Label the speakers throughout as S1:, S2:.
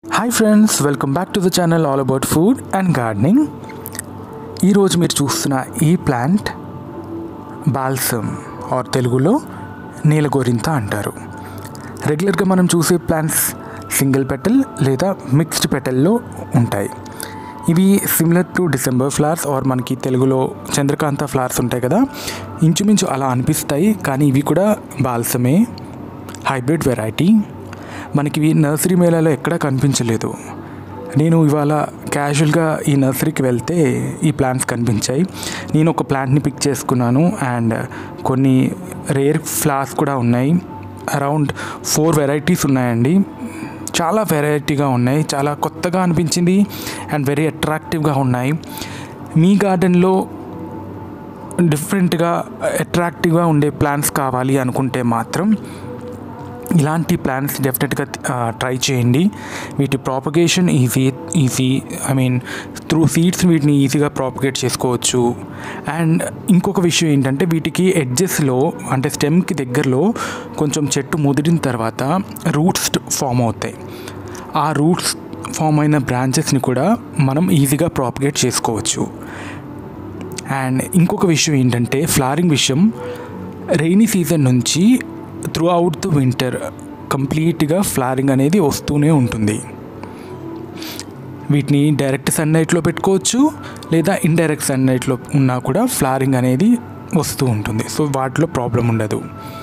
S1: hi friends welcome back to the channel all about food and gardening ఈరోజు మీరు చూస్తున్న ఈ ప్లాంట్ బాల్సమ్ ఆర్ తెలుగులో నీలగోరింత అంటారు రెగ్యులర్గా మనం చూసే ప్లాంట్స్ సింగిల్ పెటల్ లేదా మిక్స్డ్ పెటల్లో ఉంటాయి ఇవి similar to December flowers are మనకి తెలుగులో చంద్రకాంత ఫ్లవర్స్ ఉంటాయి కదా ఇంచుమించు అలా అనిపిస్తాయి కానీ ఇవి కూడా బాల్సమే హైబ్రిడ్ వెరైటీ మనకి ఇవి నర్సరీ మేళాలో ఎక్కడా కనిపించలేదు నేను ఇవాళ క్యాజువల్గా ఈ నర్సరీకి వెళ్తే ఈ ప్లాంట్స్ కనిపించాయి నేను ఒక ప్లాంట్ని పిక్ చేసుకున్నాను అండ్ కొన్ని రేర్ ఫ్లవర్స్ కూడా ఉన్నాయి అరౌండ్ ఫోర్ వెరైటీస్ ఉన్నాయండి చాలా వెరైటీగా ఉన్నాయి చాలా కొత్తగా అనిపించింది అండ్ వెరీ అట్రాక్టివ్గా ఉన్నాయి మీ గార్డెన్లో డిఫరెంట్గా అట్రాక్టివ్గా ఉండే ప్లాంట్స్ కావాలి అనుకుంటే మాత్రం ఇలాంటి ప్లాన్స్ డెఫినెట్గా ట్రై చేయండి వీటి propagation easy easy I mean through seeds వీటిని ఈజీగా ప్రాపగేట్ చేసుకోవచ్చు అండ్ ఇంకొక విషయం ఏంటంటే వీటికి ఎడ్జెస్లో అంటే స్టెమ్కి దగ్గరలో కొంచెం చెట్టు ముదిరిన తర్వాత రూట్స్ ఫామ్ అవుతాయి ఆ రూట్స్ ఫామ్ అయిన బ్రాంచెస్ని కూడా మనం ఈజీగా ప్రాపగేట్ చేసుకోవచ్చు అండ్ ఇంకొక విషయం ఏంటంటే ఫ్లారింగ్ విషయం రైనీ సీజన్ నుంచి త్రూ అవుట్ ద వింటర్ కంప్లీట్గా ఫ్లారింగ్ అనేది వస్తూనే ఉంటుంది వీటిని డైరెక్ట్ సన్లైట్లో పెట్టుకోవచ్చు లేదా ఇండైరెక్ట్ సన్లైట్లో ఉన్నా కూడా ఫ్లారింగ్ అనేది వస్తూ ఉంటుంది సో వాటిలో ప్రాబ్లం ఉండదు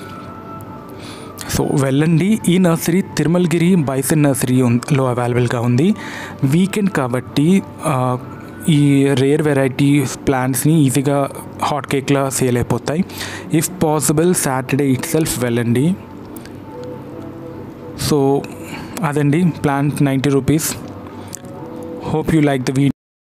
S1: సో వెళ్ళండి ఈ నర్సరీ తిరుమలగిరి బైసన్ నర్సరీలో అవైలబుల్గా ఉంది వీకెండ్ కాబట్టి ఆ, ఈ రేర్ వెరైటీ ప్లాంట్స్ని ఈజీగా హాట్ కేక్లా సేల్ అయిపోతాయి if possible Saturday itself వెళ్ళండి సో అదండి plant ninety rupees hope you like the video